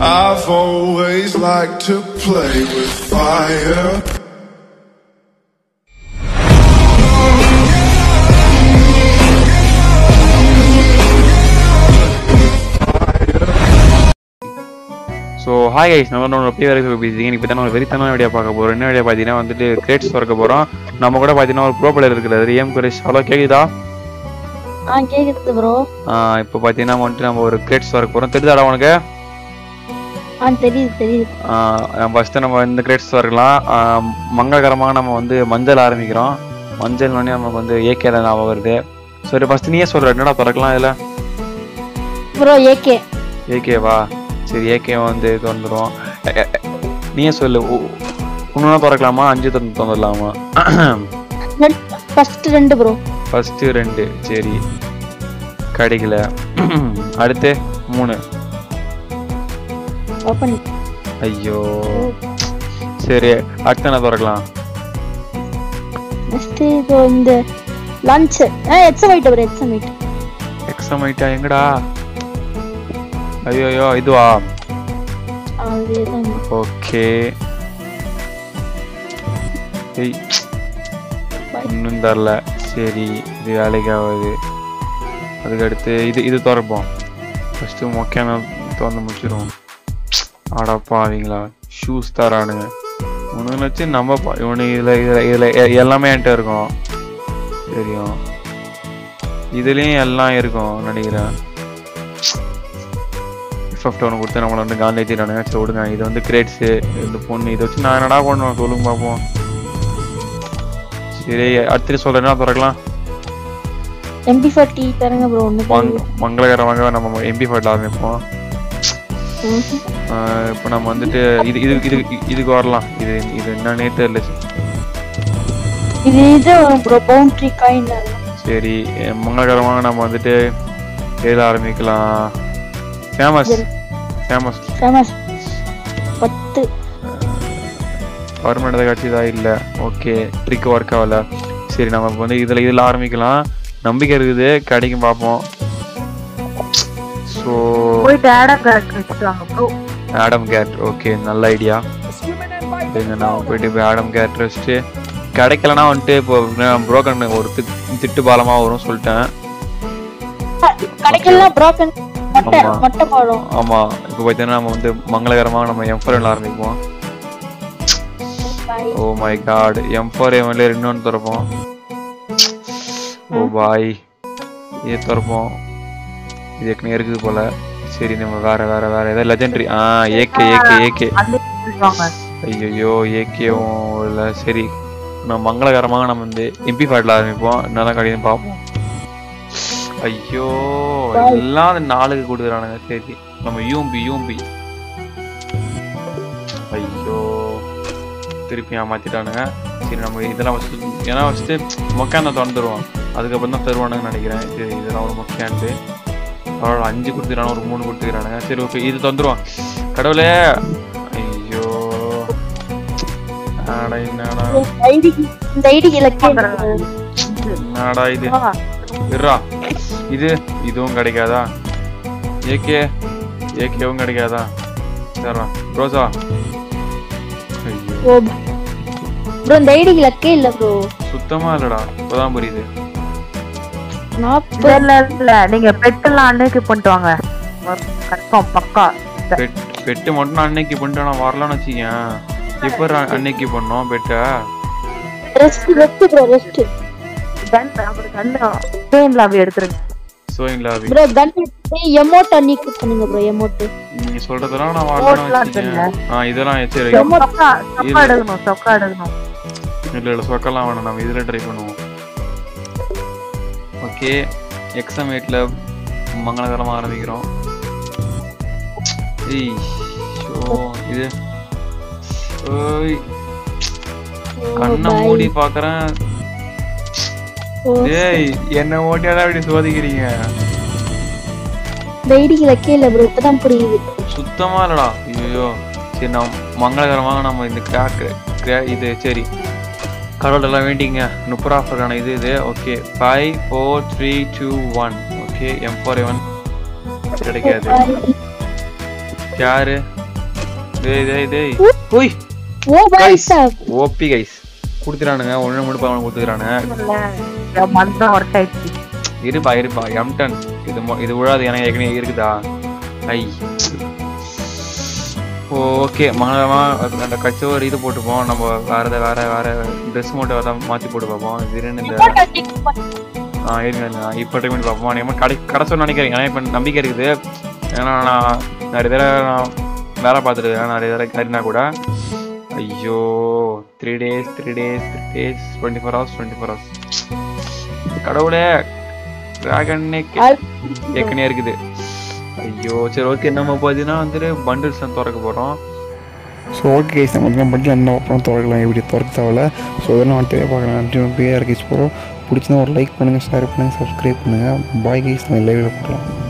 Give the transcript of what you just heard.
I've always liked to play with fire. So hi guys நம்ம நம்ம அப்படியே வரைக்கும் பேசிங்க இன்னைக்கு பார்த்தா ஒரு வெறித்தனமான வீடியோ பார்க்க போகிறோம் என்ன வீடியோ பார்த்தீங்கன்னா வந்துட்டு கிரேட்ஸ் திறக்க போகிறோம் நம்ம கூட பார்த்தீங்கன்னா ஒரு ப்ரோ பிளேயர் இருக்கிறாரு ஏம் குரேஷ் ஹலோ கேக்குதா ஆ கேக்குது ப்ரோ இப்போ பார்த்தீங்கன்னா வந்துட்டு நம்ம ஒரு கிரேட்ஸ் திறக்க போகிறோம் தெரியுதாடா உனக்கு ஆ தெரியுது தெரியுது ஃபஸ்ட்டு நம்ம இந்த கிரேட்ஸ் திறக்கலாம் ஆஹ் மங்களகரமாக நம்ம வந்து மஞ்சள் ஆரம்பிக்கிறோம் மஞ்சள் உடனே நமக்கு வந்து ஏகே தான் ஞாபகம் வருது சரி ஃபஸ்ட்டு நீயே சொல்கிற என்னடா திறக்கலாம் இதில் ப்ரோ ஏகே ஏகேவா சரி ஏகே வந்து திறந்துடும் நீயே சொல்லு ஒன்று திறக்கலாமா அஞ்சு திறந்து திறந்துடலாமா ஃபர்ஸ்ட் ரெண்டு ப்ரோ ஃபஸ்ட்டு ரெண்டு சரி கிடைக்கல அடுத்து மூணு ஓப்பன் ஐயோ சரி அடுத்து என்ன திறக்கலாம் நெக்ஸ்ட் இப்போ இந்த லஞ்ச் ஆ exam item bro exam item exam item எங்கடா ஐயோ ஐயோ இதுவா அதேதான் ஓகே ஏய் இன்னும் தரல சரி இது வேலைக்கு ஆகாது அதுக்கு அடுத்து இது இது திறப்போம் ஃபஸ்ட்டு மொக்கையான திறந்து முடிச்சிருவோம் ஆடப்பா அவங்களா ஷூஸ் தரானுங்க உனக்கு வச்சு நம்ம பா- இவனுக்கு இதில் இதில் இதில் எல்லாமே என்கிட்ட இருக்கும் தெரியும் இதுலேயும் எல்லாம் இருக்கும் நினைக்கிறேன் ஃபிஃப்ட் ஒன்று கொடுத்து நம்மளை வந்து காந்தி ஏற்றிட்டானுங்க சரி விடுங்க இது வந்து கிரேட்ஸு இந்த பொண்ணு இதை வச்சு நான் என்னடா பண்ணுவேன் சொல்லுங்க பார்ப்போம் சரி அடுத்து சொல்கிறேன் என்ன திறக்கலாம் எம்பி ஃபார்ட்டி தரங்க ப்ரோ ஒன்று மங் மங்களகரமாக நம்ம எம்பி ஃபைட் ஆரம்பிப்போம் இப்போ நம்ம வந்துட்டு இது இது இது இதுக்கு வரலாம் இது இது என்னன்னே தெரியல இது இது ப்ரோ பவுண்ட்ரி காயின் சரி மங்களகரமாக நம்ம வந்துட்டு எதில் ஆரம்பிக்கலாம் ஃபேமஸ் ஃபேமஸ் ஃபேமஸ் பத்து பர்மனெண்ட் காட்சிதா இல்லை ஓகே ட்ரிக் ஒர்க் ஆகல சரி நம்ம இப்ப வந்து இதில் இதில் ஆரம்பிக்கலாம் நம்பிக்கை இருக்குது கிடைக்கும் பார்ப்போம் ஸோ போயிட்டு ஆடம் கேரக்டர் வச்சுட்டாங்க ப்ரோ ஆடம் கேட் ஓகே நல்ல ஐடியா சரிங்க நான் போயிட்டு இப்போ ஆடம் கேட் வச்சுட்டு கிடைக்கலனா வந்துட்டு இப்போ புரோக்கன் ஒரு திட் திட்டு பாலமாக வரும் சொல்லிட்டேன் கடைக்கெல்லாம் ப்ரோக்கன் மொட்டை ஆமா. மொட்டை பழம் ஆமாம் இப்போ பார்த்தீங்கன்னா நம்ம வந்து மங்களகரமாக நம்ம எம்ஃபோர் ஆரம்பிப்போம் oh my god M four MLA இன்னொன்று திறப்போம் ஓ பாய் இது திறப்போம் இது ஏற்கனவே இருக்குது போல சரி நம்ம வேற வேற வேற ஏதாவது லெஜெண்டரி ஆ ஏகே ஏகே ஏகே அந்த சொல்லுவாங்க ஐயோ ஏகேவும் இல்லை சரி நம்ம மங்களகரமாக நம்ம வந்து எம்பி ஃபைட்டில் ஆரம்பிப்போம் என்னதான் கிடைக்கும் பார்ப்போம் ஐயோ எல்லாம் அந்த நாலுக்கு கொடுக்குறானுங்க சரி நம்ம யூம்பி யூம்பி ஐயோ திருப்பி ஏமாத்திட்டானுங்க சரி நம்ம இதெல்லாம் ஃபஸ்ட்டு ஏன்னா ஃபஸ்ட்டு மொக்கான திறந்துருவோம் அதுக்கப்புறம் தான் தருவானுங்கன்னு நினைக்கிறேன் சரி இதெல்லாம் ஒரு மொக்கான்ட்டு பரவாயில்ல அஞ்சு கொடுத்துக்கிறானு ஒரு மூணு கொடுத்துக்கிறானுங்க சரி ஓகே இது தந்துருவான் கடவுளே ஐயோ ஆடா என்னடா ஐடி இந்த ஐடி இலக்கே என்னடா இது இருடா இது இதுவும் கிடைக்காதா ஏகே ஏகேவும் கிடைக்காதா சரிடா ரோசா ஐயோ ஓ ப்ரோ இந்த ஐடி இலக்கே இல்ல ப்ரோ சுத்தமா இல்லடா இப்பதான் புரியுது நாற்பது இல்ல இல்ல நீங்க பெட்டெல்லாம் அன்னைக்கு பண்ணிட்டு வாங்க கன்ஃபார்ம் பக்கா பெட் பெட்டு மட்டும் நான் அன்னைக்கு பண்ணிட்டு நான் வரலாம்னு வச்சுக்கேன் இப்போ அன்னைக்கு பண்ணோம் பெட்டை rest rest bro rest gun அப்புறம் கன் பேன் லாபி எடுத்துருங்க showing lobby bro gun emote நீக்கு பண்ணுங்க ப்ரோ எமோட் நீங்க சொல்றதெல்லாம் நான் வரலாம்னு ஓட்டலாம் வச்சுக்கேன் ஆ இதெல்லாம் சரி சொக்கா சொக்கா எடுக்கணும் சொக்கா எடுக்கணும் இல்ல இல்ல சொக்கலாம் வேணாம் நம்ம இதுல ட்ரை பண்ணுவோம் ஓகே எக்ஸாம் எயிட்ல மங்களகரமா ஆரம்பிக்கிறோம் ஏய் ஷோ இது ஓய் கண்ணை மூடி பாக்குறேன் டேய் என்ன ஓட்டியாடா இப்படி சோதிக்கிறீங்க இந்த ஐடி இலக்கே இல்ல ப்ரோ இப்பதான் புரியுது சுத்தமா இல்லடா ஐயோ சரி நான் மங்களகரமாக நம்ம இந்த கிராக் இது சரி கடவுள் எல்லாம் வேண்டிங்க முப்பது ஆஃபருக்கான இது இது okay five four three two one okay M four எவன் கிடைக்காது யாரு டேய் டேய் டேய் ஓய் oh boy guys sir OP guys கொடுத்துறானுங்க ஒன்று மட்டும் பவன் கொடுத்துக்கிறானுங்க மந்தம் ஒர்க் ஆயிடுச்சு இருப்பா இருப்பா எம்டன் இது மொ- இது விழாது எனக்கு ஏற்கனவே இருக்குதா ஐ ஓகே மகளமா அந்த கட்சி ஒரு இது போட்டுப்போம் நம்ம வேற எதாவது வேற வேற ட்ரெஸ் மட்டும் எதாவது மாற்றி போட்டு பார்ப்போம் திடீர்னு இந்த ஆ இருங்க இருங்க. இப்போ ட்ரை பண்ணி பார்ப்போம் நீங்கள் கடை கடைசல் நினைக்கிறேன் ஏன்னா இப்போ நம்பிக்கை இருக்குது ஏன்னா நான் நிறைய தடவை நான் வேலை பார்த்துட்டு நிறைய தடவை கறினா கூட ஐயோ three days three days three days twenty four hours twenty four hours கடவுளே டிராகன் ஏற்கனவே இருக்குது ஐயோ சரி ஓகே நம்ம பார்த்தீங்கன்னா வந்துட்டு பண்டில்ஸ் திறக்க போகிறோம் ஸோ ஓகே கைஸ் நம்ம தான் பண்ணி அந்த அப்புறம் திறக்கலாம் எப்படி திறக்க தேவையில்ல ஸோ இதெல்லாம் நான் தெரிய பார்க்கலாம் பேர் கைஸ் போகிறோம் பிடிச்சிருந்தா ஒரு லைக் பண்ணுங்கள் ஷேர் பண்ணுங்கள் சப்ஸ்கிரைப் பண்ணுங்கள் பாய் கைஸ் நம்ம லைவில் போடலாம்